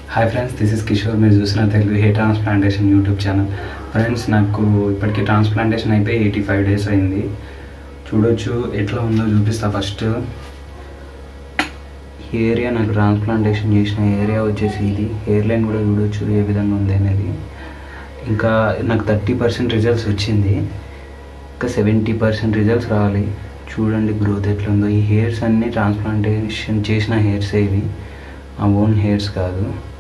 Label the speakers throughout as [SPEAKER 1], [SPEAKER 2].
[SPEAKER 1] hi friends this is Kishore మీరు చూసిన Telugu hair transplantation YouTube channel friends నాకు ఇప్పటికీ ట్రాన్స్ప్లాంటేషన్ అయిపోయి ఎయిటీ ఫైవ్ డేస్ అయింది చూడొచ్చు ఎట్లా ఉందో చూపిస్తా ఫస్ట్ ఏరియా నాకు ట్రాన్స్ప్లాంటేషన్ చేసిన ఏరియా వచ్చేసి ఇది హెయిర్ లైన్ కూడా చూడొచ్చు ఏ విధంగా ఉంది అనేది ఇంకా నాకు థర్టీ పర్సెంట్ రిజల్ట్స్ వచ్చింది ఇంకా సెవెంటీ పర్సెంట్ రిజల్ట్స్ రావాలి చూడండి గ్రోత్ ఎట్లా ఉందో ఈ హెయిర్స్ అన్నీ ట్రాన్స్ప్లాంటేషన్ చేసిన హెయిర్సే ఇవి ఆ ఓన్ హెయిర్స్ కాదు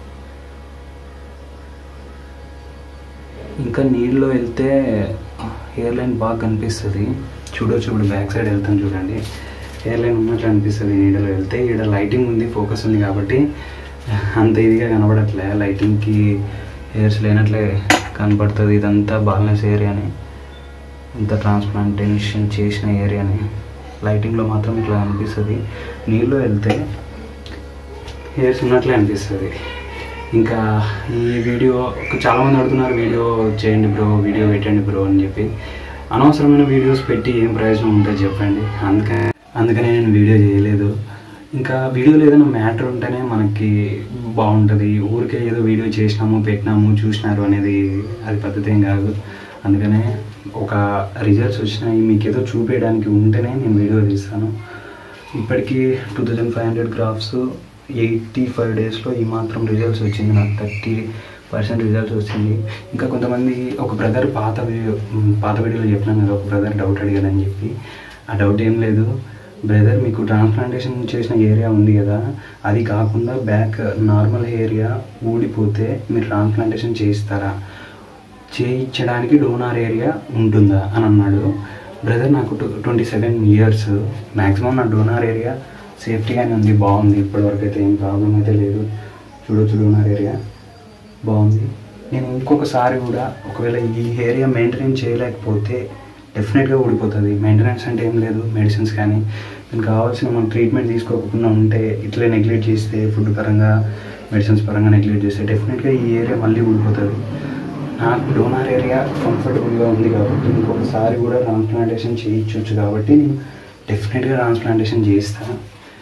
[SPEAKER 1] ఇంకా నీళ్ళలో వెళ్తే హెయిర్ లైన్ బాగా కనిపిస్తుంది చూడొచ్చు ఇప్పుడు బ్యాక్ సైడ్ వెళ్తాం చూడండి హెయిర్ లైన్ ఉన్నట్లు అనిపిస్తుంది నీళ్ళలో వెళ్తే ఇక్కడ లైటింగ్ ఉంది ఫోకస్ ఉంది కాబట్టి అంత ఇదిగా కనబడట్లే లైటింగ్కి హెయిర్స్ లేనట్లే కనపడుతుంది ఇదంతా బాల్నెస్ ఏరియాని ఇంత ట్రాన్స్ప్లాంటేషన్ చేసిన ఏరియాని లైటింగ్లో మాత్రం ఇట్లా అనిపిస్తుంది నీళ్ళు వెళ్తే హెయిర్స్ ఉన్నట్లే అనిపిస్తుంది ఇంకా ఈ వీడియో చాలామంది అడుగుతున్నారు వీడియో చేయండి బ్రో వీడియో పెట్టండి బ్రో అని చెప్పి అనవసరమైన వీడియోస్ పెట్టి ఏం ప్రయోజనం ఉంటుంది చెప్పండి అందుకనే అందుకనే నేను వీడియో చేయలేదు ఇంకా వీడియోలో ఏదైనా మ్యాటర్ ఉంటేనే మనకి బాగుంటుంది ఊరికే ఏదో వీడియో చేసినాము పెట్టినాము చూసినారు అనేది అది పద్ధతి ఏం కాదు అందుకనే ఒక రిజల్ట్స్ వచ్చినాయి మీకు ఏదో చూపించడానికి ఉంటేనే నేను వీడియో తీస్తాను ఇప్పటికీ two thousand five hundred grafts eighty five డేస్లో ఈ మాత్రం రిజల్ట్స్ వచ్చింది నాకు థర్టీ పర్సెంట్ రిజల్ట్స్ వచ్చింది ఇంకా కొంతమంది ఒక బ్రదర్ పాత వీడియో పాత వీడియోలో చెప్పినాను కదా ఒక బ్రదర్ డౌట్ అడిగాడని చెప్పి ఆ డౌట్ ఏం లేదు బ్రదర్ మీకు ట్రాన్స్ప్లాంటేషన్ చేసిన ఏరియా ఉంది కదా అది కాకుండా బ్యాక్ నార్మల్ ఏరియా ఊడిపోతే మీరు ట్రాన్స్ప్లాంటేషన్ చేయిస్తారా చేయించడానికి డోనార్ ఏరియా ఉంటుందా అని అన్నాడు బ్రదర్ నాకు ట్వంటీ సెవెన్ ఇయర్స్ మ్యాక్సిమం నా డోనార్ ఏరియా సేఫ్టీగానే ఉంది బాగుంది ఇప్పటివరకు అయితే ఏం ప్రాబ్లం అయితే లేదు చూడొచ్చు డోనార్ ఏరియా బాగుంది నేను ఇంకొకసారి కూడా ఒకవేళ ఈ ఏరియా మెయింటెనెన్స్ చేయలేకపోతే డెఫినెట్గా ఊడిపోతుంది మెయింటెనెన్స్ అంటే ఏం లేదు మెడిసిన్స్ కానీ దానికి కావాల్సిన మనం ట్రీట్మెంట్ తీసుకోకుండా ఉంటే ఇట్లే నెగ్లెక్ట్ చేస్తే ఫుడ్ పరంగా మెడిసిన్స్ పరంగా నెగ్లెక్ట్ చేస్తే డెఫినెట్గా ఈ ఏరియా మళ్ళీ ఊడిపోతుంది నాకు డోనార్ ఏరియా కంఫర్టబుల్గా ఉంది కాబట్టి ఇంకొకసారి కూడా ట్రాన్స్ప్లాంటేషన్ చేయించవచ్చు కాబట్టి నేను డెఫినెట్గా ట్రాన్స్ప్లాంటేషన్ చేస్తాను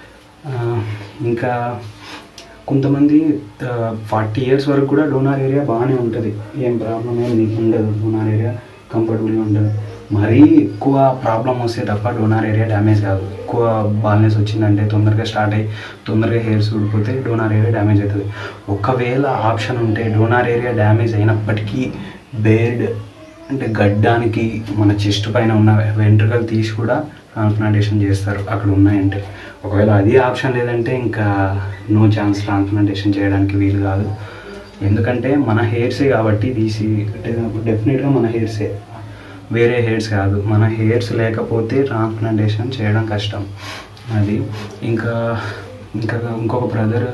[SPEAKER 1] ఇంకా కొంతమంది ఫార్టీ ఇయర్స్ వరకు కూడా డోనార్ ఏరియా బాగానే ఉంటుంది ఏం ప్రాబ్లం ఏం నీకు ఉండదు డోనార్ ఏరియా కంఫర్టబుల్గా ఉండదు మరీ ఎక్కువ ప్రాబ్లం వస్తే తప్ప డోనార్ ఏరియా డ్యామేజ్ కాదు ఎక్కువ బాల్నెస్ వచ్చిందంటే తొందరగా స్టార్ట్ అయ్యి తొందరగా హెయిర్స్ ఊడిపోతే డోనార్ ఏరియా డ్యామేజ్ అవుతుంది ఒకవేళ ఆప్షన్ ఉంటే డోనార్ ఏరియా డ్యామేజ్ అయినప్పటికీ బేర్డ్ అంటే గడ్డానికి మన చెస్ట్ పైన ఉన్న వెంట్రుకలు తీసి కూడా ట్రాన్స్ప్లాంటేషన్ చేస్తారు అక్కడ ఉన్నాయంటే ఒకవేళ అది ఆప్షన్ లేదంటే ఇంకా నో ఛాన్స్ ట్రాన్స్ప్లాంటేషన్ చేయడానికి వీలు కాదు ఎందుకంటే మన హెయిర్సే కాబట్టి తీసి డెఫినెట్గా మన హెయిర్సే వేరే హెయిర్స్ కాదు మన హెయిర్స్ లేకపోతే ట్రాన్స్ప్లాంటేషన్ చేయడం కష్టం అది ఇంకా ఇంకా ఇంకొక బ్రదర్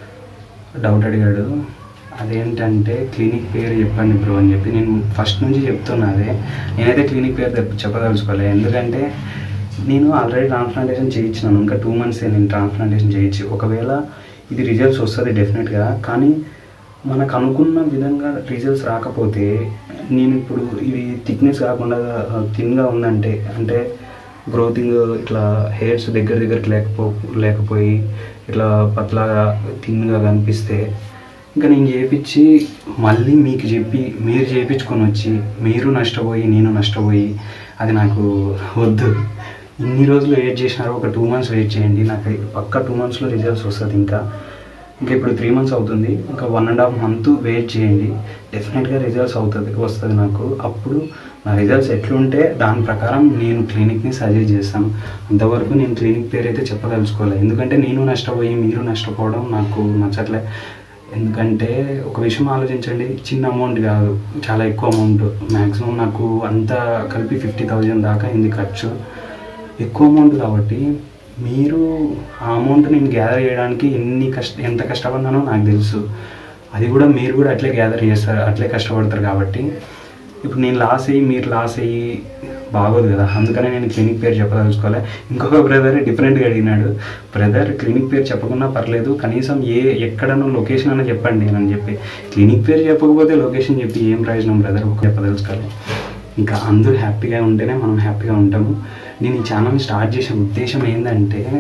[SPEAKER 1] డౌట్ అడిగాడు అదేంటంటే క్లినిక్ పేరు చెప్పండి బ్రో అని చెప్పి నేను ఫస్ట్ నుంచి చెప్తున్నా అదే నేనైతే క్లినిక్ పేరు చెప్పదలుచుకోలే ఎందుకంటే నేను ఆల్రెడీ ట్రాన్స్ప్లాంటేషన్ చేయించినాను ఇంకా టూ మంత్స్ నేను ట్రాన్స్ప్లాంటేషన్ చేయించి ఒకవేళ ఇది రిజల్ట్స్ వస్తుంది డెఫినెట్గా కానీ మనకు అనుకున్న విధంగా రిజల్ట్స్ రాకపోతే నేను ఇప్పుడు ఇది థిక్నెస్ కాకుండా థిన్గా ఉందంటే అంటే గ్రోతింగ్ ఇట్లా హెయిర్స్ దగ్గర దగ్గరికి లేకపో లేకపోయి ఇట్లా పతలాగా థిన్గా కనిపిస్తే ఇంకా నేను చేయించి మళ్ళీ మీకు చెప్పి మీరు చేయించుకొని వచ్చి మీరు నష్టపోయి నేను నష్టపోయి అది నాకు వద్దు ఇన్ని రోజులు వెయిట్ చేసినారు ఒక టూ మంత్స్ వెయిట్ చేయండి నాకు పక్క టూ మంత్స్లో రిజల్ట్స్ వస్తుంది ఇంకా ఇంకా ఇప్పుడు త్రీ మంత్స్ అవుతుంది ఇంకా one and half month wait చేయండి డెఫినెట్గా రిజల్ట్స్ అవుతుంది వస్తుంది నాకు అప్పుడు నా రిజల్ట్స్ ఎట్లుంటే దాని ప్రకారం నేను క్లినిక్ని సజెస్ట్ చేస్తాను అంతవరకు నేను క్లినిక్ పేరు అయితే చెప్పదలుచుకోలేదు ఎందుకంటే నేను నష్టపోయి మీరు నష్టపోవడం నాకు నచ్చట్లే ఎందుకంటే ఒక విషయం ఆలోచించండి చిన్న అమౌంట్ కాదు చాలా ఎక్కువ అమౌంట్ మ్యాక్సిమం నాకు అంతా కలిపి ఫిఫ్టీ థౌజండ్ దాకా అయింది ఖర్చు ఎక్కువ అమౌంట్ కాబట్టి మీరు ఆ అమౌంట్ నేను గ్యాదర్ చేయడానికి ఎన్ని కష్ట ఎంత కష్టపడినానో నాకు తెలుసు అది కూడా మీరు కూడా అట్లే గ్యాదర్ చేస్తారు అట్లే కష్టపడతారు కాబట్టి ఇప్పుడు నేను లాస్ అయ్యి మీరు లాస్ అయ్యి బాగోదు కదా అందుకనే నేను క్లినిక్ పేరు చెప్పదలుచుకోలే ఇంకొక బ్రదర్ డిఫరెంట్గా అడిగినాడు బ్రదర్ క్లినిక్ పేరు చెప్పకుండా పర్లేదు కనీసం ఏ ఎక్కడనో లొకేషన్ అన్న చెప్పండి అని చెప్పి క్లినిక్ పేరు చెప్పకపోతే లొకేషన్ చెప్పి ఏం ప్రయోజనం బ్రదర్ చెప్పదలుచుకోలే ఇంకా అందరూ హ్యాపీగా ఉంటేనే మనం హ్యాపీగా ఉంటాము నేను ఈ ఛానల్ని స్టార్ట్ చేసిన ఉద్దేశం ఏంటంటే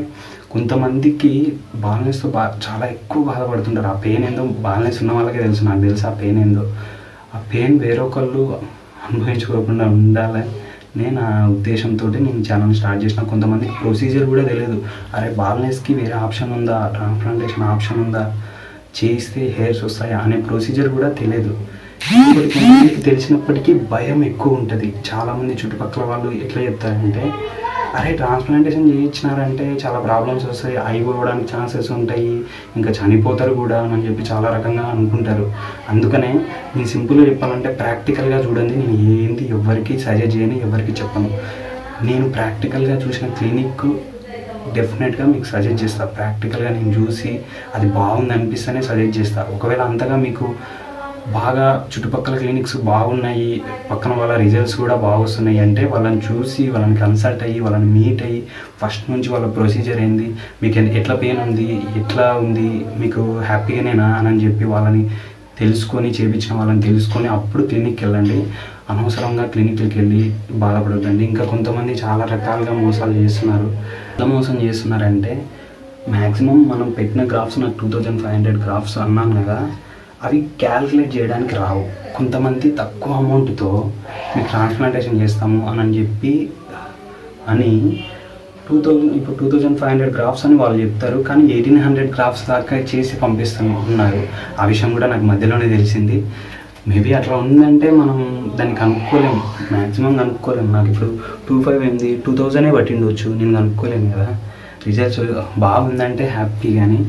[SPEAKER 1] కొంతమందికి బాల్నెస్తో బా చాలా ఎక్కువ బాధపడుతుంటారు ఆ పెయిన్ ఏందో బాల్నెస్ ఉన్న వాళ్ళకే తెలుసు నాకు తెలుసు ఆ పెయిన్ ఏందో ఆ పెయిన్ వేరొకళ్ళు అనుభవించుకోకుండా ఉండాలి నేను ఆ ఉద్దేశంతో నేను ఛానల్ స్టార్ట్ చేసిన కొంతమందికి ప్రొసీజర్ కూడా తెలియదు అరే బాల్నెస్కి వేరే ఆప్షన్ ఉందా ట్రాన్స్ప్లాంటేషన్ ఆప్షన్ ఉందా చేస్తే హెయిర్స్ వస్తాయా అనే ప్రొసీజర్ కూడా తెలియదు ఇంకొకటి కొంతమందికి తెలిసినప్పటికీ భయం ఎక్కువ ఉంటుంది చాలామంది చుట్టుపక్కల వాళ్ళు ఎట్లా చెప్తారంటే అరే ట్రాన్స్ప్లాంటేషన్ చేయించినారంటే చాలా ప్రాబ్లమ్స్ వస్తాయి అయిపోవడానికి ఛాన్సెస్ ఉంటాయి ఇంకా చనిపోతారు కూడా అని చెప్పి చాలా రకంగా అనుకుంటారు అందుకనే నేను సింపుల్గా చెప్పాలంటే ప్రాక్టికల్గా చూడండి నేను ఏంది ఎవరికి సజెస్ట్ చేయని ఎవరికి చెప్పను నేను ప్రాక్టికల్గా చూసిన క్లినిక్ డెఫినెట్గా మీకు సజెస్ట్ చేస్తాను ప్రాక్టికల్గా నేను చూసి అది బాగుంది అనిపిస్తేనే సజెస్ట్ చేస్తాను ఒకవేళ అంతగా మీకు బాగా చుట్టుపక్కల క్లినిక్స్ బాగున్నాయి పక్కన వాళ్ళ రిజల్ట్స్ కూడా బాగా వస్తున్నాయి అంటే వాళ్ళని చూసి వాళ్ళని కన్సల్ట్ అయ్యి వాళ్ళని మీట్ అయ్యి ఫస్ట్ నుంచి వాళ్ళ ప్రొసీజర్ ఏంది మీకు ఎన్- ఎట్లా పెయిన్ ఉంది ఎట్లా ఉంది మీకు హ్యాపీగానేనా అని చెప్పి వాళ్ళని తెలుసుకొని చేపించిన వాళ్ళని తెలుసుకొని అప్పుడు క్లినిక్కి వెళ్ళండి అనవసరంగా క్లినిక్కి వెళ్ళి బాధపడొద్దండి ఇంకా కొంతమంది చాలా రకాలుగా మోసాలు చేస్తున్నారు ఎలా మోసం చేస్తున్నారంటే మ్యాక్సిమం మనం పెట్టిన గ్రాఫ్స్ నాకు two thousand five hundred grafts అన్నాను కదా అవి క్యాల్కులేట్ చేయడానికి రావు కొంతమంది తక్కువ అమౌంట్తో మీకు ట్రాన్స్ప్లాంటేషన్ చేస్తాము అని అని చెప్పి అని టూ థౌజండ్ ఇప్పుడు two thousand five hundred grafts అని వాళ్ళు చెప్తారు కానీ ఎయిటీన్ హండ్రెడ్ గ్రాఫ్స్ దాకా చేసి పంపిస్తాను ఉన్నారు ఆ విషయం కూడా నాకు మధ్యలోనే తెలిసింది మేబీ అట్లా ఉందంటే మనం దాన్ని కనుక్కోలేము మ్యాక్సిమం కనుక్కోలేము నాకు ఇప్పుడు టూ ఫైవ్ ఏంది టూ థౌజండే పట్టిండొచ్చు నేను కనుక్కోలేను కదా రిజల్ట్స్ బాగుందంటే హ్యాపీ కానీ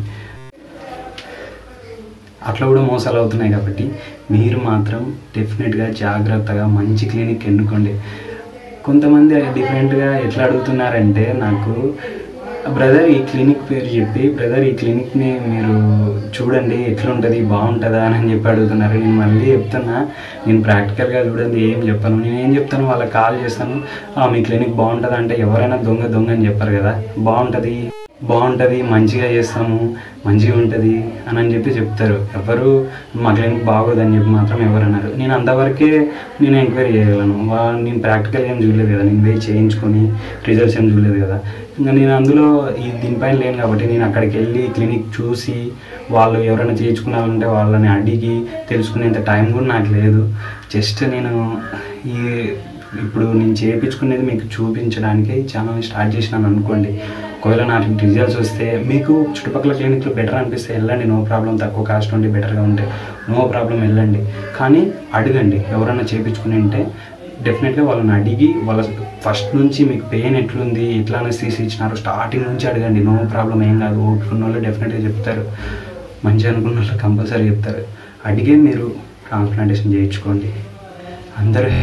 [SPEAKER 1] అట్లా కూడా మోసాలు అవుతున్నాయి కాబట్టి మీరు మాత్రం డెఫినెట్గా జాగ్రత్తగా మంచి క్లినిక్ ఎన్నుకోండి కొంతమంది డిఫరెంట్గా ఎట్లా అడుగుతున్నారంటే నాకు బ్రదర్ ఈ క్లినిక్ పేరు చెప్పి బ్రదర్ ఈ క్లినిక్ని మీరు చూడండి ఎట్లుంటుంది బాగుంటుందా అని చెప్పి అడుగుతున్నారు నేను మళ్ళీ చెప్తున్నా నేను ప్రాక్టికల్గా చూడండి ఏం చెప్పను నేను ఏం చెప్తాను వాళ్ళకి కాల్ చేస్తాను "ఆ, మీ క్లినిక్ బాగుంటుంది అంటే ఎవరైనా దొంగ దొంగ అని చెప్పారు కదా బాగుంటుంది బాగుంటుంది మంచిగా చేస్తాము మంచిగా ఉంటుంది అని అని చెప్పి చెప్తారు ఎవరు మా క్లినిక్ బాగోదని చెప్పి మాత్రం ఎవరు అన్నారు నేను అంతవరకే నేను ఎంక్వైరీ చేయగలను వా- నేను ప్రాక్టికల్ ఏం చూడలేదు కదా నేను పోయి చేయించుకొని రిజల్ట్స్ ఏం చూడలేదు కదా ఇంకా నేను అందులో ఈ దీనిపైన లేను కాబట్టి నేను అక్కడికి వెళ్ళి క్లినిక్ చూసి వాళ్ళు ఎవరైనా చేయించుకున్నారంటే వాళ్ళని అడిగి తెలుసుకునేంత టైం కూడా నాకు లేదు జస్ట్ నేను ఈ ఇప్పుడు నేను చేయించుకునేది మీకు చూపించడానికి ఈ ఛానల్ని స్టార్ట్ చేసినాను అనుకోండి ఒకవేళ నాకు రిజల్ట్స్ వస్తే మీకు చుట్టుపక్కల క్లినిక్లో బెటర్ అనిపిస్తే వెళ్ళండి నో ప్రాబ్లం తక్కువ కాస్ట్ ఉండి బెటర్గా ఉంటే నో ప్రాబ్లం వెళ్ళండి కానీ అడగండి ఎవరైనా చేయించుకుని ఉంటే డెఫినెట్గా వాళ్ళని అడిగి వాళ్ళ ఫస్ట్ నుంచి మీకు పెయిన్ ఎట్లుంది ఎట్లా అనేసి ఇచ్చినారు స్టార్టింగ్ నుంచి అడగండి నో ప్రాబ్లం ఏం కాదు ఓపిక ఉన్న వాళ్ళు డెఫినెట్గా చెప్తారు మంచి అనుకున్న వాళ్ళు కంపల్సరీ చెప్తారు అడిగే మీరు ట్రాన్స్ప్లాంటేషన్ చేయించుకోండి అందరూ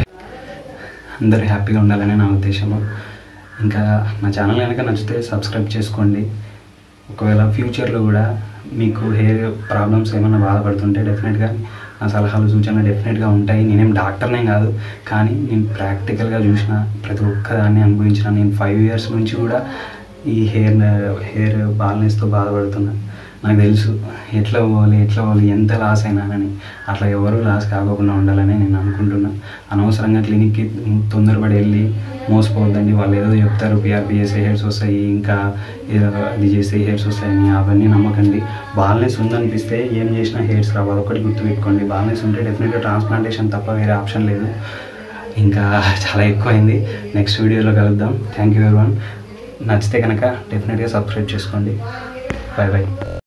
[SPEAKER 1] అందరూ హ్యాపీగా ఉండాలని నా ఉద్దేశము ఇంకా నా ఛానల్ కనుక నచ్చితే సబ్స్క్రైబ్ చేసుకోండి ఒకవేళ ఫ్యూచర్లో కూడా మీకు హెయిర్ ప్రాబ్లమ్స్ ఏమైనా బాధపడుతుంటే డెఫినెట్గా నా సలహాలు సూచనలు డెఫినెట్గా ఉంటాయి నేనేం డాక్టర్నే కాదు కానీ నేను ప్రాక్టికల్గా చూసిన ప్రతి ఒక్కదాన్ని అనుభవించిన నేను ఫైవ్ ఇయర్స్ నుంచి కూడా ఈ హెయిర్ హెయిర్ బాల్నెస్తో బాధపడుతున్నాను నాకు తెలుసు ఎట్లా పోవాలి ఎట్లా పోవాలి ఎంత లాస్ అయినానని అట్లా ఎవరు లాస్ కాకోకుండా ఉండాలని నేను అనుకుంటున్నా అనవసరంగా క్లినిక్కి తొందరపడి వెళ్ళి మోసపోవద్దండి వాళ్ళు ఏదో చెప్తారు పిఆర్పి చేసే హెయిర్స్ వస్తాయి ఇంకా ఏదో అది చేస్తే హెయిర్స్ వస్తాయని అవన్నీ నమ్మకండి బాల్నెస్ ఉందనిపిస్తే ఏం చేసినా హెయిర్స్ రావాలి ఒకటి గుర్తుపెట్టుకోండి బాల్నెస్ ఉంటే డెఫినెట్గా ట్రాన్స్ప్లాంటేషన్ తప్ప వేరే ఆప్షన్ లేదు ఇంకా చాలా ఎక్కువైంది నెక్స్ట్ వీడియోలో కలుద్దాం థ్యాంక్ యూ వన్ నచ్చితే కనుక డెఫినెట్గా సబ్స్క్రైబ్ చేసుకోండి బాయ్ బాయ్